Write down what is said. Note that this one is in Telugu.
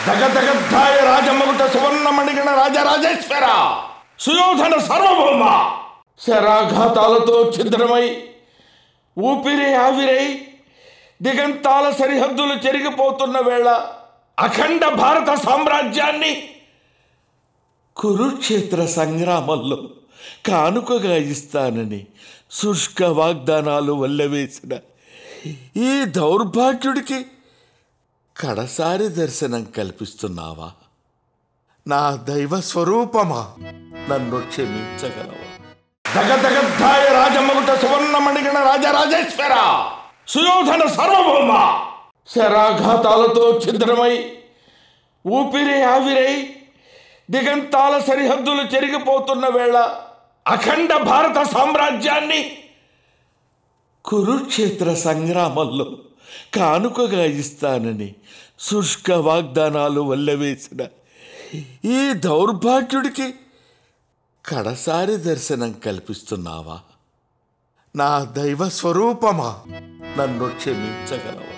దగదగద్ధాయ రాజమగుట సువర్ణమణిగణ రాజరాజేశ్వర సుయోధన సార్వభౌమ శరాఘాతాలతో ఛిద్రమై ఊపిరి ఆవిరై దిగంతాల సరిహద్దులు చెరిగిపోతున్న వేళ అఖండ భారత సామ్రాజ్యాన్ని కురుక్షేత్ర సంగ్రామంలో కానుకగా ఇస్తానని శుష్క వాగ్దానాలు వల్లవేసిన ఈ దౌర్భాగ్యుడికి కడసారి దర్శనం కల్పిస్తున్నావా నా దైవ స్వరూపమా నన్ను క్షమించగలవా దగదగద్ధాయ రాజమగుట సువర్ణమణిగణ రాజరాజేశ్వర సుయోధన సార్వభౌమ శరాఘాతాలతో ఛిద్రమై ఊపిరి ఆవిరై దిగంతాల సరిహద్దులు చెరిగిపోతున్న వేళ అఖండ భారత సామ్రాజ్యాన్ని కురుక్షేత్ర సంగ్రామంలో కానుకగా ఇస్తానని శుష్క వాగ్దానాలు వల్లవేసిన ఈ దౌర్భాగ్యుడికి కడసారి దర్శనం కల్పిస్తున్నావా నా దైవ స్వరూపమా నన్ను క్షమించగలవా